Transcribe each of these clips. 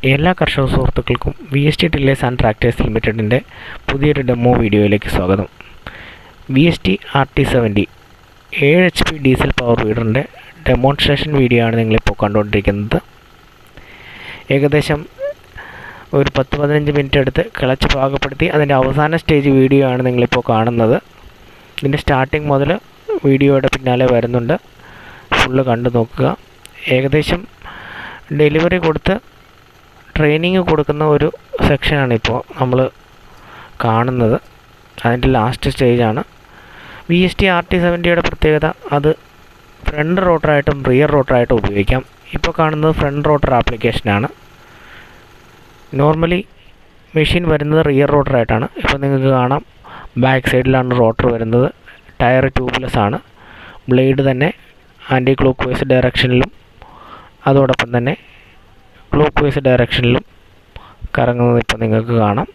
എല്ലാ കർഷക സുഹൃത്തുക്കൾക്കും V S T tillers and tractors ലിമിറ്റഡിൻ്റെ പുതിയൊരു ഡെമോ വീഡിയോയിലേക്ക് സ്വാഗതം V S T R T seventy ഏഴ് എച്ച് പി ഡീസൽ പവർ വീഡറിൻ്റെ ഡെമോൺസ്ട്രേഷൻ വീഡിയോ ആണ് നിങ്ങളിപ്പോൾ കണ്ടുകൊണ്ടിരിക്കുന്നത് ഏകദേശം ഒരു പത്ത് പതിനഞ്ച് മിനിറ്റ് എടുത്ത് കിളച്ച് പാകപ്പെടുത്തി അതിൻ്റെ അവസാന സ്റ്റേജ് വീഡിയോ ആണ് നിങ്ങളിപ്പോൾ കാണുന്നത് ഇതിൻ്റെ സ്റ്റാർട്ടിങ് മുതൽ വീഡിയോയുടെ പിന്നാലെ വരുന്നുണ്ട് ഫുള്ള് കണ്ടു നോക്കുക ഏകദേശം ഡെലിവറി കൊടുത്ത് ട്രെയിനിങ് കൊടുക്കുന്ന ഒരു സെക്ഷനാണ് ഇപ്പോൾ നമ്മൾ കാണുന്നത് അതിൻ്റെ ലാസ്റ്റ് സ്റ്റേജാണ് V S T R T സെവൻറ്റിയുടെ പ്രത്യേകത അത് ഫ്രണ്ട് റോട്ടറായിട്ടും റിയർ റോട്ടറായിട്ടും ഉപയോഗിക്കാം ഇപ്പോൾ കാണുന്നത് ഫ്രണ്ട് റോട്ടർ ആപ്ലിക്കേഷനാണ് നോർമലി മെഷീൻ വരുന്നത് റിയർ റോട്ടറായിട്ടാണ് ഇപ്പോൾ നിങ്ങൾക്ക് കാണാം ബാക്ക് സൈഡിലാണ് റോട്ടർ വരുന്നത് ടയർ ട്യൂബ്ലെസ് ആണ് ബ്ലേഡ് തന്നെ ആൻറ്റി ക്ലോക്ക് വൈസ് ഡയറക്ഷനിലും അതോടൊപ്പം തന്നെ ക്ലോക്ക് വൈസ് ഡയറക്ഷനിലും കറങ്ങുന്നത് ഇപ്പോൾ നിങ്ങൾക്ക് കാണാം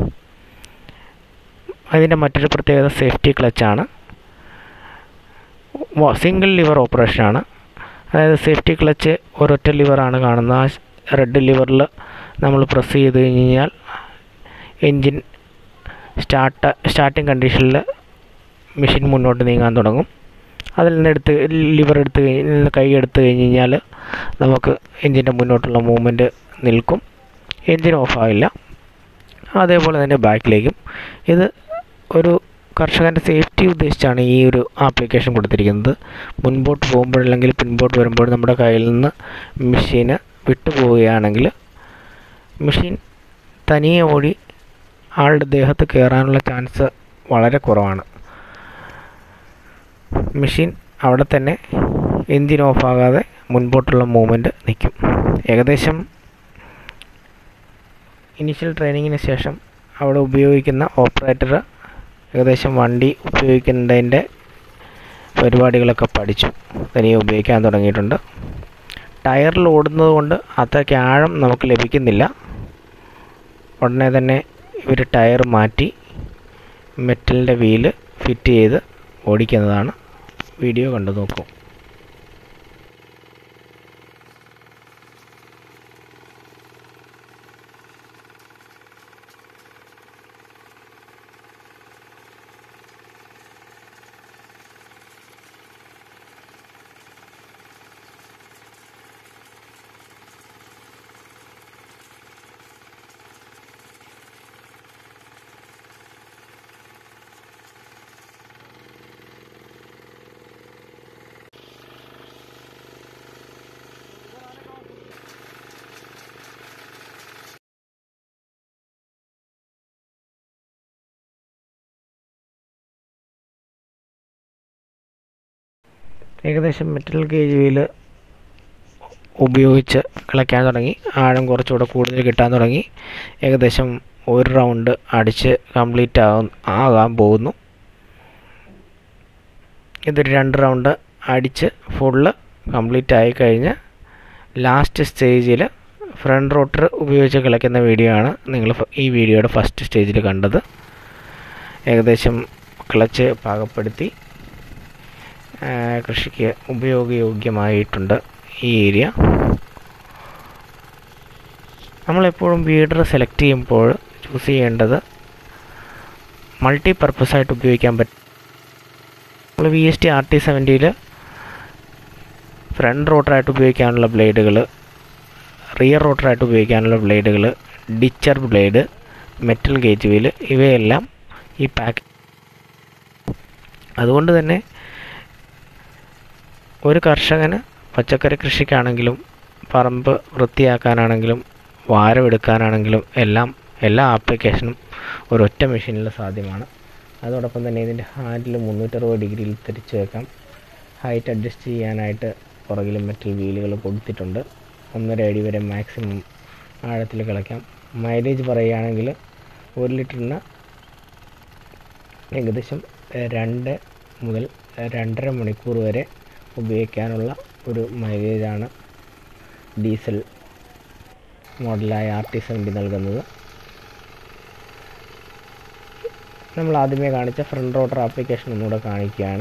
അതിൻ്റെ മറ്റൊരു പ്രത്യേകത സേഫ്റ്റി ക്ലച്ചാണ് സിംഗിൾ ലിവർ ഓപ്പറേഷനാണ് അതായത് സേഫ്റ്റി ക്ലച്ച് ഒരൊറ്റ ലിവറാണ് കാണുന്നത് ആ റെഡ് ലിവറിൽ നമ്മൾ പ്രസ് ചെയ്ത് കഴിഞ്ഞ് കഴിഞ്ഞാൽ എൻജിൻ സ്റ്റാർട്ട് സ്റ്റാർട്ടിങ് കണ്ടീഷനിൽ മെഷീൻ മുന്നോട്ട് നീങ്ങാൻ തുടങ്ങും അതിൽ നിന്ന് എടുത്ത് ലിവർ എടുത്ത് കഴിഞ്ഞ് കൈ എടുത്ത് കഴിഞ്ഞ് കഴിഞ്ഞാൽ നമുക്ക് എൻജിൻ്റെ മുന്നോട്ടുള്ള മൂവ്മെൻറ്റ് നിൽക്കും എൻജിൻ ഓഫാവില്ല അതേപോലെ തന്നെ ബാക്കിലേക്കും ഇത് ഒരു കർഷകൻ്റെ സേഫ്റ്റി ഉദ്ദേശിച്ചാണ് ഈ ഒരു ആപ്ലിക്കേഷൻ കൊടുത്തിരിക്കുന്നത് മുൻപോട്ട് പോകുമ്പോഴല്ലെങ്കിൽ പിൻപോട്ട് വരുമ്പോൾ നമ്മുടെ കയ്യിൽ നിന്ന് മെഷീന് വിട്ടു പോവുകയാണെങ്കിൽ മെഷീൻ തനിയെ ഓടി ആളുടെ ദേഹത്ത് കയറാനുള്ള ചാൻസ് വളരെ കുറവാണ് മെഷീൻ അവിടെ തന്നെ എൻജിൻ ഓഫാകാതെ മുൻപോട്ടുള്ള മൂവ്മെൻറ്റ് നിൽക്കും ഏകദേശം ഇനീഷ്യൽ ട്രെയിനിങ്ങിന് ശേഷം അവിടെ ഉപയോഗിക്കുന്ന ഓപ്പറേറ്റർ ഏകദേശം വണ്ടി ഉപയോഗിക്കുന്നതിൻ്റെ പരിപാടികളൊക്കെ പഠിച്ചു തനിയെ ഉപയോഗിക്കാൻ തുടങ്ങിയിട്ടുണ്ട് ടയറിൽ ഓടുന്നത് കൊണ്ട് അത്രയ്ക്ക് ആഴം നമുക്ക് ലഭിക്കുന്നില്ല ഉടനെ തന്നെ ഇവർ ടയർ മാറ്റി മെറ്റലിൻ്റെ വീല് ഫിറ്റ് ചെയ്ത് ഓടിക്കുന്നതാണ് വീഡിയോ കണ്ടു നോക്കൂ ഏകദേശം മെറ്റൽ ഗേജ് വീല് ഉപയോഗിച്ച് കിളയ്ക്കാൻ തുടങ്ങി ആഴം കുറച്ചുകൂടെ കൂടുതൽ കിട്ടാൻ തുടങ്ങി ഏകദേശം ഒരു റൗണ്ട് അടിച്ച് കംപ്ലീറ്റ് ആകും ആകാൻ പോകുന്നു ഇതൊരു രണ്ട് റൗണ്ട് അടിച്ച് ഫുള്ള് കംപ്ലീറ്റ് ആയി കഴിഞ്ഞ് ലാസ്റ്റ് സ്റ്റേജിൽ ഫ്രണ്ട് റോട്ടർ ഉപയോഗിച്ച് കിളയ്ക്കുന്ന വീഡിയോ ആണ് നിങ്ങൾ ഈ വീഡിയോയുടെ ഫസ്റ്റ് സ്റ്റേജിൽ കണ്ടത് ഏകദേശം ക്ലച്ച് പാകപ്പെടുത്തി കൃഷിക്ക് ഉപയോഗയോഗ്യമായിട്ടുണ്ട് ഈ ഏരിയ നമ്മളെപ്പോഴും വീഡർ സെലക്ട് ചെയ്യുമ്പോൾ ചൂസ് ചെയ്യേണ്ടത് മൾട്ടി പർപ്പസ് ആയിട്ട് ഉപയോഗിക്കാൻ പറ്റും നമ്മൾ V S T R T സെവൻറ്റിയിൽ ഫ്രണ്ട് റോട്ടറായിട്ട് ഉപയോഗിക്കാനുള്ള ബ്ലേഡുകൾ റിയർ റോട്ടറായിട്ട് ഉപയോഗിക്കാനുള്ള ബ്ലേഡുകൾ ditcher blade metal gauge wheel ഇവയെല്ലാം ഈ പാക്ക് അതുകൊണ്ട് തന്നെ ഒരു കർഷകന് പച്ചക്കറി കൃഷിക്കാണെങ്കിലും പറമ്പ് വൃത്തിയാക്കാനാണെങ്കിലും വാരമെടുക്കാനാണെങ്കിലും എല്ലാം എല്ലാ ആപ്ലിക്കേഷനും ഒരൊറ്റ മെഷീനിൽ സാധ്യമാണ് അതോടൊപ്പം തന്നെ ഇതിൻ്റെ ഹാൻഡിൽ മുന്നൂറ്ററുപത് ഡിഗ്രിയിൽ തിരിച്ചു വെക്കാം ഹൈറ്റ് അഡ്ജസ്റ്റ് ചെയ്യാനായിട്ട് പുറകിലും മെറ്റൽ വീലുകൾ കൊടുത്തിട്ടുണ്ട് ഒന്നര അടി വരെ മാക്സിമം ആഴത്തിൽ കിളയ്ക്കാം മൈലേജ് പറയുകയാണെങ്കിൽ ഒരു ലിറ്ററിന് ഏകദേശം രണ്ട് മുതൽ രണ്ടര മണിക്കൂർ വരെ ഉപയോഗിക്കാനുള്ള ഒരു മൈലേജാണ് ഡീസൽ മോഡലായ ആർ ടി സെവൻറ്റി നൽകുന്നത് നമ്മൾ ആദ്യമേ കാണിച്ച ഫ്രണ്ട് റോട്ടർ ആപ്ലിക്കേഷൻ ഒന്നുകൂടെ കാണിക്കുകയാണ്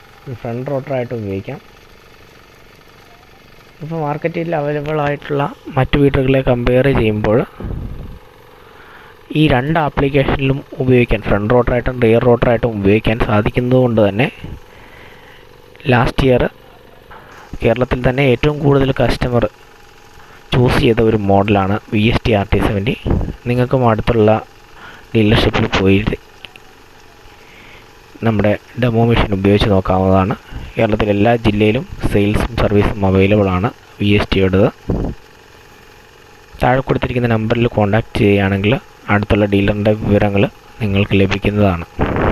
ഫ്രണ്ട് റോട്ടറായിട്ട് ഉപയോഗിക്കാം ഇപ്പോൾ മാർക്കറ്റിൽ അവൈലബിൾ ആയിട്ടുള്ള മറ്റു വീടുകളെ കമ്പയർ ചെയ്യുമ്പോൾ ഈ രണ്ട് ആപ്ലിക്കേഷനിലും ഉപയോഗിക്കാൻ ഫ്രണ്ട് റോട്ടറായിട്ടും റിയർ റോട്ടറായിട്ടും ഉപയോഗിക്കാൻ സാധിക്കുന്നത് കൊണ്ട് തന്നെ ലാസ്റ്റ് ഇയർ കേരളത്തിൽ തന്നെ ഏറ്റവും കൂടുതൽ കസ്റ്റമർ ചൂസ് ചെയ്ത ഒരു മോഡലാണ് V S T R T seventy നിങ്ങൾക്കും അടുത്തുള്ള ഡീലർഷിപ്പിൽ പോയി നമ്മുടെ ഡെമോ മെഷീൻ ഉപയോഗിച്ച് നോക്കാവുന്നതാണ് കേരളത്തിലെ എല്ലാ ജില്ലയിലും സെയിൽസും സർവീസും അവൈലബിൾ ആണ് വി എസ് ടിയുടേത് താഴെ കൊടുത്തിരിക്കുന്ന നമ്പറിൽ കോൺടാക്റ്റ് ചെയ്യുകയാണെങ്കിൽ അടുത്തുള്ള ഡീലറിൻ്റെ വിവരങ്ങൾ നിങ്ങൾക്ക് ലഭിക്കുന്നതാണ്